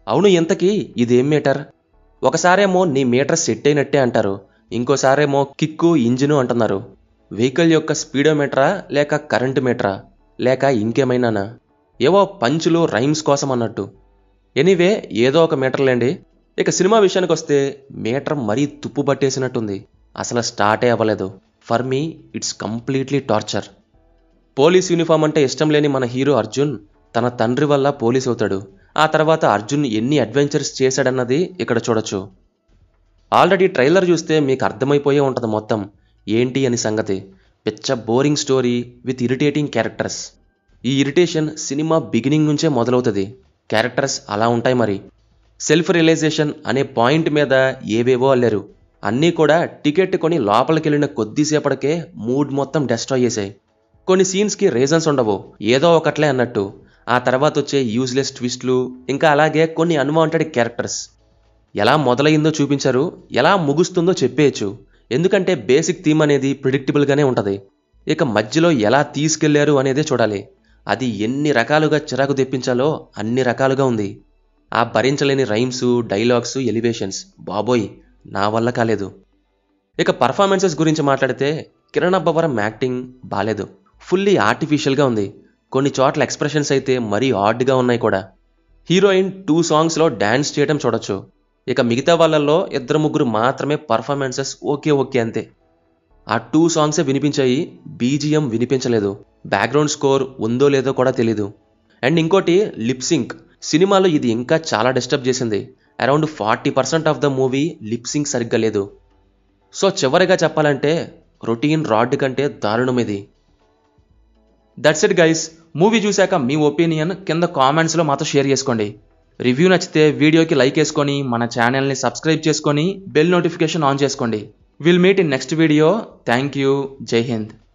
అవును ఇంతకీ ఇదేం మీటర్ ఒకసారేమో నీ మీటర్ సెట్ అయినట్టే అంటారు ఇంకోసారేమో కిక్కు ఇంజిను అంటున్నారు వెహికల్ యొక్క స్పీడోమీటరా లేక కరెంటు మీటరా లేక ఇంకేమైనానా ఏవో పంచులు రైమ్స్ కోసం అన్నట్టు ఎనీవే ఏదో ఒక మీటర్లేండి ఇక సినిమా విషయానికి వస్తే మీటర్ మరీ తుప్పు పట్టేసినట్టుంది అసలు స్టార్టే అవ్వలేదు for me it's completely torture police uniform అంటే ఇష్టం లేని మన హీరో అర్జున్ తన తండ్రి వల్ల పోలీస్ అవుతాడు ఆ తర్వాత అర్జున్ ఎన్ని అడ్వెంచర్స్ చేశాడన్నది ఇక్కడ చూడొచ్చు ఆల్రెడీ ట్రైలర్ చూస్తే మీకు అర్థమైపోయే ఉంటుంది మొత్తం ఏంటి అని సంగతి పిచ్చ boring story with irritating characters ఈ ఇరిటేషన్ సినిమా బిగినింగ్ నుంచే మొదలవుతుంది క్యారెక్టర్స్ అలా ఉంటాయి మరి సెల్ఫ్ రియలైజేషన్ అనే పాయింట్ మీద ఏవేవో అల్లారు అన్నీ కూడా టికెట్ కొని లోపలికి వెళ్ళిన కొద్దిసేపటికే మూడ్ మొత్తం డెస్ట్రాయ్ చేశాయి కొన్ని సీన్స్కి రీజన్స్ ఉండవు ఏదో ఒకట్లే అన్నట్టు ఆ తర్వాత వచ్చే యూజ్లెస్ ట్విస్ట్లు ఇంకా అలాగే కొన్ని అన్వాంటెడ్ క్యారెక్టర్స్ ఎలా మొదలైందో చూపించారు ఎలా ముగుస్తుందో చెప్పేయచ్చు ఎందుకంటే బేసిక్ థీమ్ అనేది ప్రిడిక్టబుల్గానే ఉంటుంది ఇక మధ్యలో ఎలా తీసుకెళ్లారు అనేదే చూడాలి అది ఎన్ని రకాలుగా చిరాకు తెప్పించాలో అన్ని రకాలుగా ఉంది ఆ భరించలేని రైమ్స్ డైలాగ్స్ ఎలివేషన్స్ బాబోయ్ నా వల్ల కాలేదు ఇక పర్ఫార్మెన్సెస్ గురించి మాట్లాడితే కిరణ్ అబ్బవరం యాక్టింగ్ బాలేదు ఫుల్లీ ఆర్టిఫిషియల్గా ఉంది కొన్ని చోట్ల ఎక్స్ప్రెషన్స్ అయితే మరీ ఆడ్గా ఉన్నాయి కూడా హీరోయిన్ టూ సాంగ్స్లో డ్యాన్స్ చేయడం చూడొచ్చు ఇక మిగతా వాళ్ళల్లో ఇద్దరు ముగ్గురు మాత్రమే పర్ఫార్మెన్సెస్ ఓకే ఓకే అంతే ఆ టూ సాంగ్సే వినిపించాయి బీజిఎం వినిపించలేదు బ్యాక్గ్రౌండ్ స్కోర్ ఉందో లేదో కూడా తెలీదు అండ్ ఇంకోటి లిప్సింక్ సినిమాలో ఇది ఇంకా చాలా డిస్టర్బ్ చేసింది around forty percent of the movie lip sync సరిగ్గా లేదు సో చివరిగా చెప్పాలంటే రొటీన్ రాడ్ కంటే దారుణం ఇది దట్స్ ఇట్ గైస్ మూవీ చూశాక మీ ఒపీనియన్ కింద కామెంట్స్లో మాతో షేర్ చేసుకోండి రివ్యూ నచ్చితే వీడియోకి లైక్ వేసుకొని మన ఛానల్ని సబ్స్క్రైబ్ చేసుకొని బెల్ నోటిఫికేషన్ ఆన్ చేసుకోండి will meet in next video thank you Jai Hind